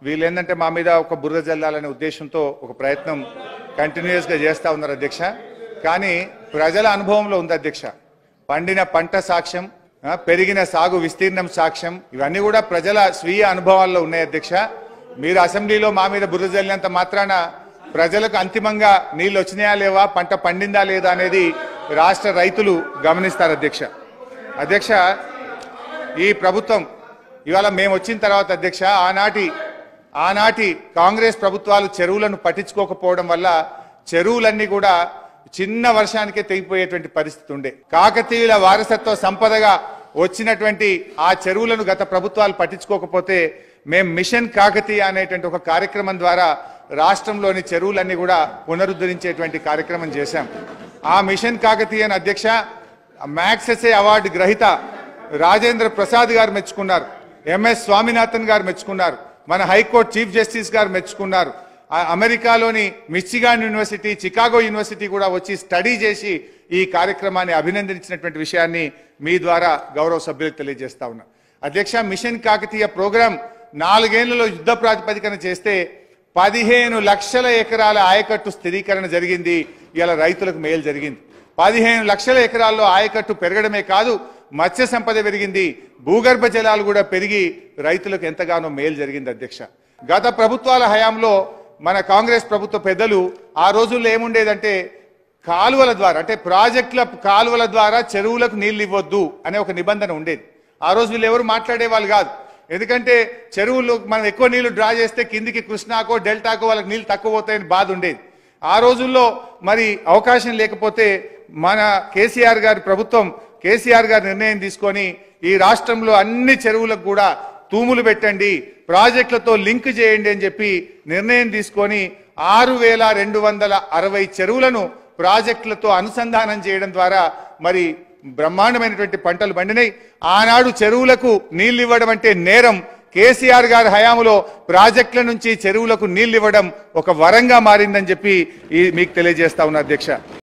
వీళ్ళు ఏంటంటే మా మీద ఒక బురద జల్లాలనే ఉద్దేశంతో ఒక ప్రయత్నం కంటిన్యూస్గా చేస్తూ ఉన్నారు అధ్యక్ష కానీ ప్రజల అనుభవంలో ఉంది అధ్యక్ష పండిన పంట సాక్ష్యం ఆ, పెరిగిన సాగు విస్తీర్ణం సాక్ష్యం ఇవన్నీ కూడా ప్రజల స్వీయ అనుభవాల్లో ఉన్నాయి అధ్యక్ష మీరు అసెంబ్లీలో మా మీద బురద జల్లినంత మాత్రాన ప్రజలకు అంతిమంగా నీళ్ళు వచ్చినాయా లేవా పంట పండిందా లేదా అనేది రాష్ట్ర రైతులు గమనిస్తారు అధ్యక్ష అధ్యక్ష ఈ ప్రభుత్వం ఇవాళ మేము వచ్చిన తర్వాత అధ్యక్ష ఆనాటి ఆనాటి కాంగ్రెస్ ప్రభుత్వాలు చెరువులను పట్టించుకోకపోవడం వల్ల చెరువులన్నీ కూడా చిన్న వర్షానికే తెగిపోయేటువంటి పరిస్థితి ఉండే కాకతీయుల వారసత్వ సంపదగా వచ్చినటువంటి ఆ చెరువులను గత ప్రభుత్వాలు పట్టించుకోకపోతే మేము మిషన్ కాకతీయ అనేటువంటి ఒక కార్యక్రమం ద్వారా రాష్ట్రంలోని చెరువులన్నీ కూడా పునరుద్ధరించేటువంటి కార్యక్రమం చేశాం ఆ మిషన్ కాకతీయన అధ్యక్ష మ్యాక్సెసే అవార్డు గ్రహీత రాజేంద్ర ప్రసాద్ గారు మెచ్చుకున్నారు ఎంఎస్ స్వామినాథన్ గారు మెచ్చుకున్నారు మన హైకోర్టు చీఫ్ జస్టిస్ గారు మెచ్చుకున్నారు ఆ అమెరికాలోని మిచిగాన్ యూనివర్సిటీ చికాగో యూనివర్సిటీ కూడా వచ్చి స్టడీ చేసి ఈ కార్యక్రమాన్ని అభినందించినటువంటి విషయాన్ని మీ ద్వారా గౌరవ సభ్యులకు తెలియజేస్తా ఉన్నా అధ్యక్ష మిషన్ కాకతీయ ప్రోగ్రాం నాలుగేళ్లలో యుద్ధ ప్రాతిపదికన చేస్తే పదిహేను లక్షల ఎకరాల ఆయకట్టు స్థిరీకరణ జరిగింది ఇలా రైతులకు మేలు జరిగింది పదిహేను లక్షల ఎకరాల్లో ఆయకట్టు పెరగడమే కాదు మత్స్య సంపద పెరిగింది భూగర్భ జలాలు కూడా పెరిగి రైతులకు ఎంతగానో మేలు జరిగింది అధ్యక్ష గత ప్రభుత్వాల హయాంలో మన కాంగ్రెస్ ప్రభుత్వ పెద్దలు ఆ రోజుల్లో ఏముండేదంటే కాలువల ద్వారా అంటే ప్రాజెక్టుల కాలువల ద్వారా చెరువులకు నీళ్లు ఇవ్వద్దు అనే ఒక నిబంధన ఉండేది ఆ రోజు వీళ్ళు ఎవరు మాట్లాడే వాళ్ళు కాదు ఎందుకంటే చెరువులు మనం ఎక్కువ నీళ్లు డ్రా చేస్తే కిందికి కృష్ణాకో డెల్టాకో వాళ్ళకి నీళ్లు తక్కువ పోతాయని బాధ ఉండేది ఆ రోజుల్లో మరి అవకాశం లేకపోతే మన కేసీఆర్ గారి ప్రభుత్వం కేసీఆర్ గారి నిర్ణయం తీసుకొని ఈ రాష్ట్రంలో అన్ని చెరువులకు కూడా తూములు పెట్టండి ప్రాజెక్టులతో లింక్ చేయండి అని చెప్పి నిర్ణయం తీసుకొని ఆరు వేల రెండు వందల అరవై చెరువులను ప్రాజెక్టులతో అనుసంధానం చేయడం ద్వారా మరి బ్రహ్మాండమైనటువంటి పంటలు పండినాయి ఆనాడు చెరువులకు నీళ్లు ఇవ్వడం అంటే నేరం కేసీఆర్ గారి హయాంలో ప్రాజెక్టుల నుంచి చెరువులకు నీళ్లు ఇవ్వడం ఒక వరంగా మారిందని చెప్పి ఈ మీకు తెలియజేస్తా ఉన్నా అధ్యక్ష